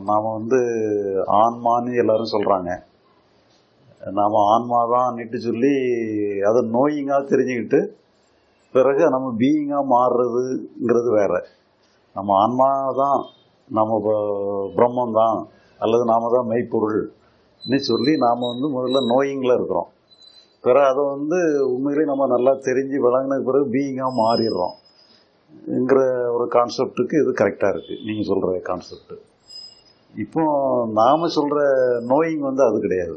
நாம் வந்து ஆன்மான்னு எல்லாரும் சொல்கிறாங்க நாம் ஆன்மாதான்னுட்டு சொல்லி அதை நோயிங்காக தெரிஞ்சுக்கிட்டு பிறகு நம்ம பீயிங்காக மாறுறதுங்கிறது வேற நம்ம ஆன்மா தான் நம்ம ப- பிரம்மம் தான் அல்லது நாம தான் மெய்ப்பொருள்னு சொல்லி நாம் வந்து முதல்ல நோயிங்கில் இருக்கிறோம் பிறகு அதை வந்து உண்மையிலே நம்ம நல்லா தெரிஞ்சு விளங்கின பிறகு பீயிங்காக மாறிடுறோம் ங்கிற ஒரு கான்செப்டுக்கு இது கரெக்டாக இருக்குது நீங்கள் சொல்கிற கான்செப்ட் இப்போ நாம் சொல்கிற நோயிங் வந்து அது கிடையாது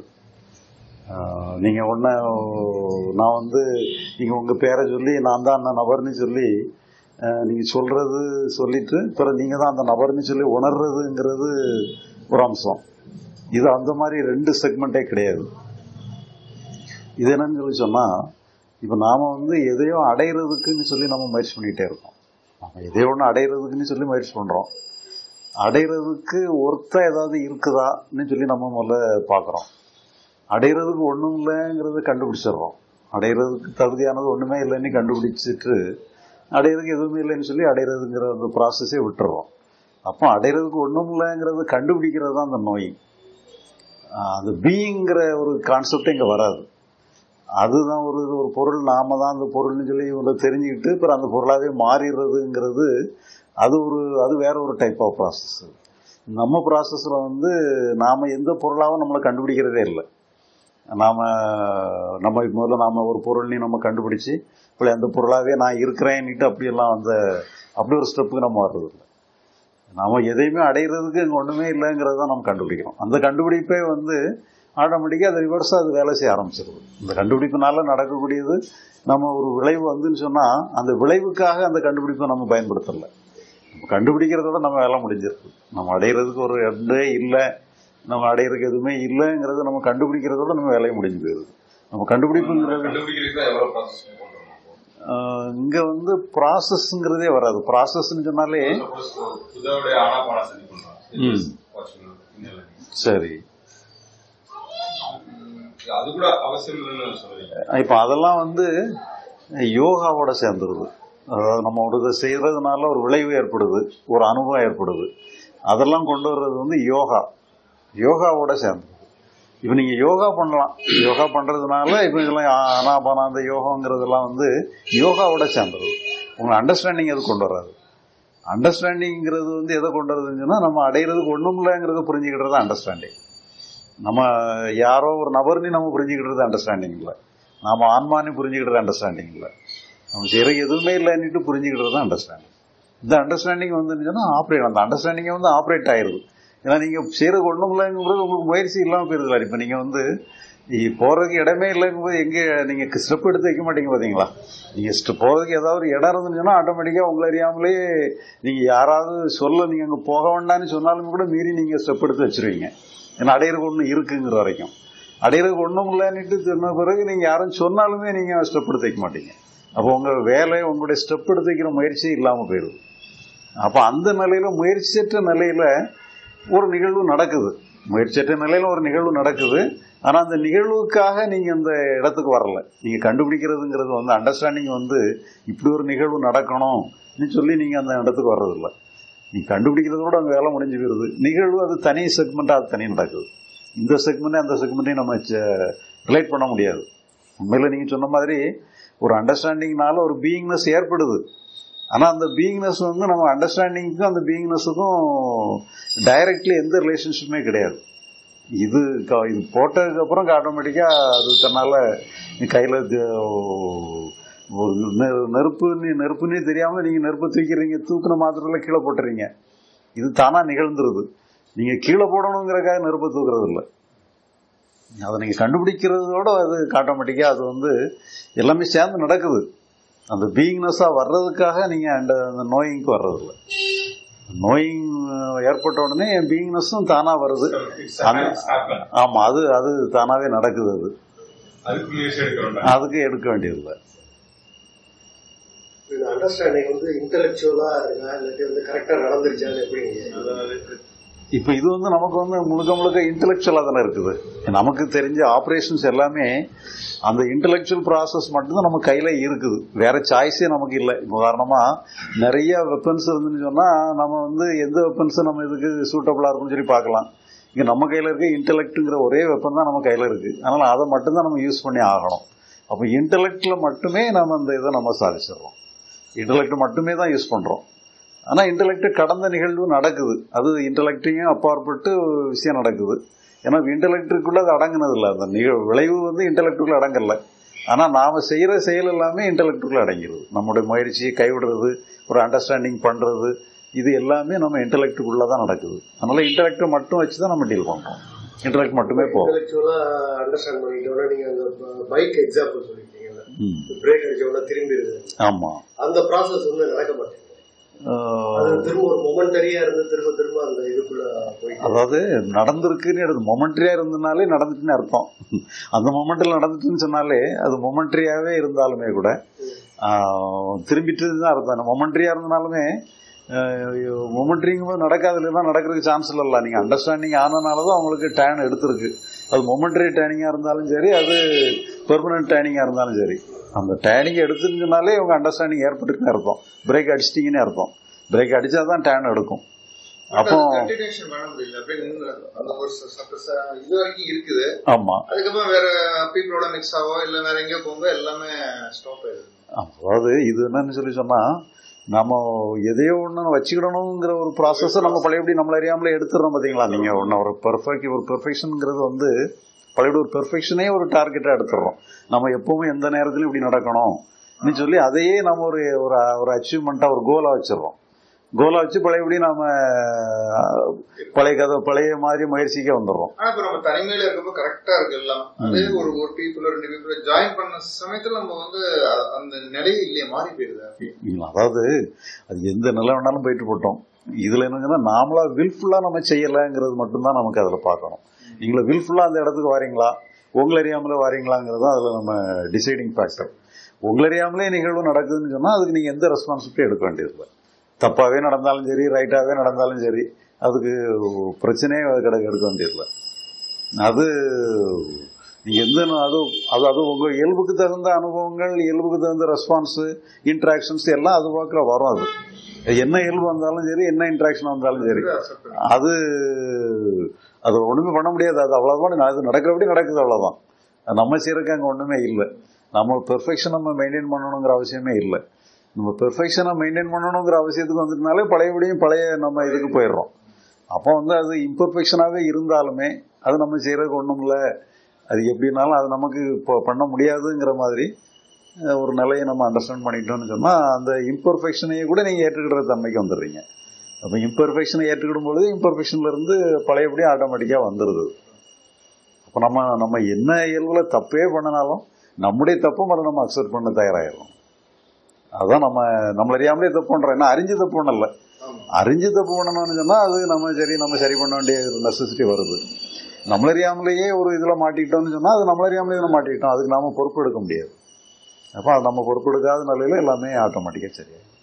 நீங்கள் ஒன்று நான் வந்து நீங்கள் உங்கள் பேரை சொல்லி நான் தான் அந்த நபர்னு சொல்லி நீங்கள் சொல்கிறது சொல்லிட்டு பிறகு நீங்கள் தான் அந்த நபர்னு சொல்லி உணர்றதுங்கிறது ஒரு அம்சம் இது அந்த மாதிரி ரெண்டு செக்மெண்ட்டே கிடையாது இது என்னன்னு சொல்லி சொன்னால் இப்போ நாம் வந்து எதையோ அடையிறதுக்குன்னு சொல்லி நம்ம முயற்சி பண்ணிகிட்டே இருக்கோம் நம்ம எதையோ ஒன்று அடையிறதுக்குன்னு சொல்லி முயற்சி பண்ணுறோம் அடையிறதுக்கு ஒருத்தா ஏதாவது இருக்குதான்னு சொல்லி நம்ம முதல்ல பார்க்குறோம் அடையிறதுக்கு ஒன்றும் இல்லைங்கிறத கண்டுபிடிச்சிடுறோம் அடையிறதுக்கு தகுதியானது ஒன்றுமே இல்லைன்னு கண்டுபிடிச்சிட்டு அடையிறதுக்கு எதுவுமே இல்லைன்னு சொல்லி அடையிறதுங்கிற அந்த ப்ராசஸே விட்டுறோம் அப்போ அடையிறதுக்கு ஒன்றும் இல்லைங்கிறத கண்டுபிடிக்கிறது தான் அந்த நோய் ஆஹ் அந்த பீயிங்கிற ஒரு கான்செப்ட் இங்கே வராது அதுதான் ஒரு ஒரு பொருள் நாம தான் அந்த பொருள்னு சொல்லி இவங்க தெரிஞ்சுக்கிட்டு அப்புறம் அந்த பொருளாகவே மாறிடுறதுங்கிறது அது ஒரு அது வேற ஒரு டைப் ஆஃப் ப்ராசஸ் நம்ம ப்ராசஸில் வந்து நாம் எந்த பொருளாகவும் நம்மளை கண்டுபிடிக்கிறதே இல்லை நாம் நம்ம இப்ப முதல்ல நாம் ஒரு பொருள்னு நம்ம கண்டுபிடிச்சி இப்போ அந்த பொருளாகவே நான் இருக்கிறேன்னுட்டு அப்படியெல்லாம் அந்த அப்படி ஒரு ஸ்டெப்புக்கு நம்ம வர்றது இல்லை நாம எதையுமே அடையிறதுக்கு இங்கே ஒன்றுமே இல்லைங்கிறத தான் நம்ம கண்டுபிடிக்கிறோம் அந்த கண்டுபிடிப்பே வந்து ஆட்டோமேட்டிக்காக அது ரிவர்ஸாக அது வேலை செய்ய ஆரம்பிச்சிருது இந்த கண்டுபிடிப்புனால நடக்கக்கூடியது நம்ம ஒரு விளைவு வந்துன்னு சொன்னால் அந்த விளைவுக்காக அந்த கண்டுபிடிப்பை நம்ம பயன்படுத்தலை நம்ம கண்டுபிடிக்கிறதோட நம்ம வேலை முடிஞ்சிருக்கு நம்ம அடையிறதுக்கு ஒரு இடே இல்லை நம்ம அடையிறதுக்கு எதுவுமே இல்லைங்கிறத நம்ம கண்டுபிடிக்கிறதோட நம்ம வேலையை முடிஞ்சு போயிருது நம்ம கண்டுபிடிப்புங்கிறது கண்டுபிடிக்கிறதுக்கு தான் எவ்வளவு ப்ராசஸ் பண்றோம் ஆஹ், இங்க வந்து ப்ராசஸ்ங்கிறதே வராது ப்ராசஸ்ன்னு சொன்னாலே சப்போஸ் புதாவுடைய ஆனாபான சரி பண்றோம் ம். வாட்சிங் இன்னும் சரி அது கூட அவசியம் இல்லைன்னு சொல்றீங்க இப்போ அதெல்லாம் வந்து யோகாவோட சேர்ந்துருது அதாவது நம்ம ஒரு இதை செய்கிறதுனால ஒரு விளைவு ஏற்படுது ஒரு அனுபவம் ஏற்படுது அதெல்லாம் கொண்டு வர்றது வந்து யோகா யோகாவோட சேர்ந்துருது இப்போ நீங்கள் யோகா பண்ணலாம் யோகா பண்ணுறதுனால இப்போ இதெல்லாம் ஆனாபானா அந்த யோகாங்கிறதெல்லாம் வந்து யோகாவோட சேர்ந்துருது உங்களை அண்டர்ஸ்டாண்டிங் அது கொண்டு வராது அண்டர்ஸ்டாண்டிங்கிறது வந்து எதை கொண்டு வருதுன்னு சொன்னால் நம்ம அடையிறதுக்கு ஒன்றும் இல்லைங்கிறத புரிஞ்சுக்கிட்டது அண்டர்ஸ்டாண்டிங் நம்ம யாரோ ஒரு நபர்னு நம்ம புரிஞ்சுக்கிட்டது அண்டர்ஸ்டாண்டிங் இல்லை நாம ஆன்மான்னு புரிஞ்சுக்கிட்டது அண்டர்ஸ்டாண்டிங் இல்லை நம்ம செய்கிற எதுவுமே இல்லைன்னுட்டு புரிஞ்சுக்கிட்டது தான் அண்டர்ஸ்டாண்டிங் இந்த அண்டர்ஸ்டாண்டிங் வந்து ஆப்ரேட் அந்த அண்டர்ஸ்டாண்டிங்கை வந்து ஆப்ரேட் ஆயிருது ஏன்னா நீங்கள் செய்கிறது ஒன்றும் இல்லைங்கும்போது உங்களுக்கு முயற்சி இல்லாமல் போயிருது இப்போ நீங்கள் வந்து நீ போகிறதுக்கு இடமே இல்லைங்கும்போது எங்கே நீங்கள் ஸ்டெப் எடுத்து வைக்க மாட்டீங்க பார்த்தீங்களா நீங்கள் ஸ்டெப் போகிறதுக்கு ஏதாவது ஒரு இடம் இருந்துச்சுன்னா ஆட்டோமேட்டிக்காக உங்களை அறியாமலே நீங்கள் யாராவது சொல்ல நீங்கள் அங்கே போக வேண்டாம்னு சொன்னாலும் கூட மீறி நீங்கள் ஸ்டெப் எடுத்து வச்சிருவீங்க ஏன்னா அடையிறதுக்கு ஒன்று இருக்குங்கிற வரைக்கும் அடையிறதுக்கு ஒன்றும் இல்லைன்னுட்டு சொன்ன பிறகு நீங்கள் யாரும் சொன்னாலுமே நீங்கள் ஸ்டெப் எடுத்து வைக்க மாட்டீங்க அப்போ உங்கள் வேலை உங்களுடைய ஸ்டெப் எடுத்து வைக்கிற முயற்சி இல்லாமல் போயிடுது அப்போ அந்த நிலையில முயற்சியற்ற நிலையில ஒரு நிகழ்வு நடக்குது முயற்சியற்ற நிலையில ஒரு நிகழ்வு நடக்குது ஆனா அந்த நிகழ்வுக்காக நீங்க அந்த இடத்துக்கு வரல நீங்க கண்டுபிடிக்கிறதுங்கிறது வந்து அண்டர்ஸ்டாண்டிங் வந்து இப்படி ஒரு நிகழ்வு நடக்கணும்னு சொல்லி நீங்க அந்த இடத்துக்கு வர்றதில்ல நீ கண்டுபிடிக்கிறதோட அங்கே வேலை முடிஞ்சு போயிருது நிகழ்வு அது தனி செக்மெண்ட்டாக அது தனி நடக்குது இந்த செக்மெண்ட்டே அந்த செக்மெண்ட்டையும் நம்ம ரிலேட் பண்ண முடியாது உண்மையில் நீங்கள் சொன்ன மாதிரி ஒரு அண்டர்ஸ்டாண்டிங்னால ஒரு பீயிங்னஸ் ஏற்படுது ஆனால் அந்த பீயிங்னஸ் வந்து நம்ம அண்டர்ஸ்டாண்டிங்க்கும் அந்த பீயிங்னஸுக்கும் டைரக்ட்லி எந்த ரிலேஷன்ஷிப்புமே கிடையாது இது க- இது போட்டதுக்கு அப்புறம் ஆட்டோமேட்டிக்காக அது தன்னால் நீ கையில் ஒரு நெ- நெருப்புன்னு நெருப்புன்னே தெரியாமல் நீங்கள் நெருப்பை தூக்கிறீங்க தூக்குன மாத்திரத்தில் கீழே போட்டுறீங்க இது தானாக நிகழ்ந்துருது நீங்கள் கீழே போடணுங்கிறக்காக நெருப்பை தூக்குறது இல்லை அதை நீங்கள் கண்டுபிடிக்கிறதோட அது ஆட்டோமேட்டிக்காக அது வந்து எல்லாமே சேர்ந்து நடக்குது அந்த பீயிங்னஸாக வர்றதுக்காக நீங்கள் அந்த அந்த நோயிங்க்கு வர்றதில்ல நோயிங் ஏற்பட்ட உடனே என் பீயிங்னஸும் தானாக வருது It's அந்த- happen. ஆமாம் அது அது தானாகவே நடக்குது அது அதுக்கு முயற்சி எடுக்க வேண்டாம் அதுக்கு எடுக்க வேண்டியதில்லை இந்த அண்டர்ஸ்டாண்டிங் வந்து இன்டெலெக்சுவலா இருக்கா இல்லாட்டி வந்து கரெக்டா நடந்துருச்சான்னு எப்படி இப்போ இது வந்து நமக்கு வந்து முழுக்க முழுக்க இன்டெலெக்சுவலாக தானே இருக்குது நமக்கு தெரிஞ்ச ஆப்ரேஷன்ஸ் எல்லாமே அந்த இன்டலெக்சுவல் ப்ராசஸ் மட்டும்தான் நம்ம கையில இருக்குது வேற சாய்ஸே நமக்கு இல்லை உதாரணமா நிறைய வெப்பன்ஸ் இருந்துன்னு சொன்னா நம்ம வந்து எந்த வெப்பன்ஸ் நம்ம இதுக்கு சூட்டபிளா இருக்கும்னு சொல்லி பார்க்கலாம் இங்க நம்ம கையில இருக்க இன்டலெக்ட்ங்கிற ஒரே வெப்பன் தான் நம்ம கையில இருக்கு அதனால அதை மட்டும்தான் நம்ம யூஸ் பண்ணி ஆகணும் அப்போ இன்டலெக்ட்ல மட்டுமே நம்ம அந்த இதை நம்ம சாதிச்சிடுறோம் இன்டலெக்ட் மட்டுமே தான் யூஸ் பண்றோம் ஆனா இன்டலெக்ட் கடந்த நிகழ்வு நடக்குது அது இன்டலெக்டையும் அப்பாற்பட்டு ஒரு விஷயம் நடக்குது ஏன்னா இன்டலெக்டுக்குள்ள அது அடங்குனது இல்லை அந்த நிகழ் விளைவு வந்து இன்டலெக்டுக்குள்ள அடங்கல ஆனா நாம செய்யற செயல் எல்லாமே இன்டலெக்டுக்குள்ள அடங்கிடுது நம்முடைய முயற்சியை கைவிடுறது ஒரு அண்டர்ஸ்டாண்டிங் பண்றது இது எல்லாமே நம்ம இன்டலெக்டுக்குள்ள தான் நடக்குது அதனால இன்டலெக்ட் மட்டும் வச்சு தான் நம்ம டீல் பண்றோம் இன்டலெக்ட் மட்டுமே போகும் இன்டெலெக்சுவலா அண்டர்ஸ்டாண்ட் பண்ணிட்டோம்னா நீங்க அந்த பைக் எக்ஸாம்பிள் சொல்லிருக்கீங்கல்ல ம். பிரேக் அடிச்ச உடனே திரும்பிடுது ஆமா அந்த ப்ராசஸ் வந்து நடக்க மாட்டேங்குது ஆஹ், அது திரும்ப ஒரு மொமெண்டரியா இருந்து திரும்ப திரும்ப அந்த இதுக்குள்ள போயிட்டு அதாவது நடந்திருக்குன்னு எடுத்து மொமெண்ட்ரியா இருந்தனாலே நடந்துட்டுன்னு அர்த்தம் அந்த மொமெண்ட்ல நடந்துட்டுன்னு சொன்னாலே அது மொமெண்ட்ரியாவே இருந்தாலுமே கூட ஆஹ், திரும்பிட்டு தான் அர்த்தம் மொமெண்ட்ரியா இருந்தனாலுமே மொமெண்ட்ரிங்கும் போது நடக்காதுல தான் நடக்கிறதுக்கு சான்ஸ் இல்லைல்ல நீங்க அண்டர்ஸ்டாண்டிங் ஆனனால தான் அவங்களுக்கு டேன் எடுத்திருக்கு அது மொமெண்ட்ரி டேனிங்கா இருந்தாலும் சரி அது பெர்மனன்ட் டேனிங்கா இருந்தாலும் சரி அந்த டேனிங் எடுத்துருந்தனாலே இவங்க அண்டர்ஸ்டாண்டிங் ஏற்பட்டுருக்குன்னு அர்த்தம் பிரேக் அடிச்சிட்டிங்கன்னு அர்த்தம் பிரேக் அடிச்சா தான் டேன் எடுக்கும் அப்போ கண்டினியூஷன் பண்ண முடியல அப்படியே நின்னு அந்த ஒரு ச- ச- ச- இது வரைக்கும் இருக்குது ஆமா அதுக்கப்புறம் வேற பீப்புளோட மிக்ஸ் ஆவோ இல்ல வேற எங்கேயோ போகும்போது எல்லாமே ஸ்டாப் ஆயிடுது அதாவது இது என்னன்னு சொல்லி சொன்னா நம்ம எதையோ ஒண்ணு வச்சுக்கிடணுங்கிற ஒரு ப்ராசஸை நம்ம பழையபடி நம்மள அறியாமலே எடுத்துடுறோம் பாத்தீங்களா நீங்க ஒன்னு ஒரு பெர்ஃபெக்ட் ஒரு பெர்ஃபெக்ஷனுங்கிறது வந்து பழையபடி ஒரு பெர்ஃபெக்ஷனே ஒரு டார்கெட்டா எடுத்துடுறோம் நம்ம எப்பவுமே எந்த நேரத்திலும் இப்படி நடக்கணும் ன்னு சொல்லி அதையே நம்ம ஒரு ஒரு ஒரு அச்சீவ்மெண்ட்டா ஒரு கோலா வச்சிடுறோம் கோலா வச்சு பழையபடி நாம அஹ், பழைய கதை பழைய மாதிரி முயற்சிக்க வந்துடுறோம் ஆனா இப்ப நம்ம தனிமையில இருக்கப்போ கரெக்டா இருக்கு எல்லாம் அதே ஒரு ஒரு பீப்புள் ரெண்டு பீப்புள் ஜாயின் பண்ண சமயத்துல நம்ம வந்து அ- அந்த நிலையே இல்லையே மாறி போயிருது இல்ல, அதாவது அது எந்த நிலை வேணாலும் போயிட்டு போட்டோம் இதுல என்னங்கன்னா நாமளா வில்ஃபுல்லா நம்ம செய்யலைங்கிறது மட்டும்தான் நமக்கு அதுல பார்க்கணும் நீங்கள வில்ஃபுல்லா அந்த இடத்துக்கு வாரீங்களா உங்களை அறியாமலே வாரீங்களாங்கிறது தான் அதுல நம்ம டிசைடிங் ஃபேக்டர் உங்களை அறியாமலே நிகழ்வு நடக்குதுன்னு சொன்னா அதுக்கு நீங்க எந்த ரெஸ்பான்சிபிலிட்டி எடுக்க வேண்டியதில்லை தப்பாவே நடந்தாலும் சரி ரைட்டாவே நடந்தாலும் சரி அதுக்கு பிரச்சனையே கிடக்க எடுக்க வேண்டியதில்லை அது நீங்க எந்த அது அது அது உங்க இயல்புக்கு தகுந்த அனுபவங்கள் இயல்புக்கு தகுந்த ரெஸ்பான்ஸ் இன்ட்ராக்ஷன்ஸ் எல்லாம் அது வாக்கில் வரும் அது என்ன இயல்பு வந்தாலும் சரி என்ன இன்ட்ராக்ஷன் வந்தாலும் சரி அது அது ஒண்ணுமே பண்ண முடியாது அது அவ்வளவுதான் அது நடக்கிறபடி நடக்குது அவ்வளவுதான் அது நம்ம செய்யறதுக்கு அங்க ஒண்ணுமே இல்லை நம்ம பெர்ஃபெக்ஷன் நம்ம மெயின்டைன் பண்ணணுங்கிற அவசியமே இல்லை நம்ம பெர்ஃபெக்ஷனை மெயின்டைன் பண்ணணுங்கிற அவசியத்துக்கு வந்துட்டனாலே பழையபடியும் பழைய நம்ம இதுக்கு போயிடுறோம் அப்போ வந்து அது இம்பர்ஃபெக்ஷனாகவே இருந்தாலுமே அது நம்ம செய்யறதுக்கு ஒன்றும் இல்லை அது எப்படினாலும் அது நமக்கு இப்போ பண்ண முடியாதுங்கிற மாதிரி அஹ், ஒரு நிலையை நம்ம அண்டர்ஸ்டாண்ட் பண்ணிட்டோம்னு சொன்னால் அந்த இம்பர்ஃபெக்ஷனையே கூட நீங்கள் ஏற்றுக்கிற தன்மைக்கு வந்துடுறீங்க அப்போ இம்பர்ஃபெக்ஷனை ஏற்றுக்கிடும் பொழுது imperfectionல இருந்து பழையபடியும் ஆட்டோமேட்டிக்காக வந்துடுது அப்போ நம்ம நம்ம என்ன இயல்புல தப்பே பண்ணினாலும் நம்முடைய தப்பும் அதை நம்ம அக்செப்ட் பண்ண தயாராகிடும் அதான் நம்ம நம்மள அறியாமலே தப்பு பண்றோம் ஏன்னா அறிஞ்சு தப்பு பண்ணல அறிஞ்சு தப்பு பண்ணணும்னு சொன்னா அது நம்ம சரி நம்ம சரி பண்ண வேண்டிய ஒரு நெசசிட்டி வருது நம்மள அறியாமலேயே ஒரு இதுல மாட்டிக்கிட்டோம்னு சொன்னா அது நம்மள அறியாமலே இதுல மாட்டிக்கிட்டோம் அதுக்கு நாம பொறுப்பு எடுக்க முடியாது அப்போ அது நம்ம பொறுப்பு எடுக்காத நிலையில எல்லாமே ஆட்டோமேட்டிக்கா சரியாயிடும்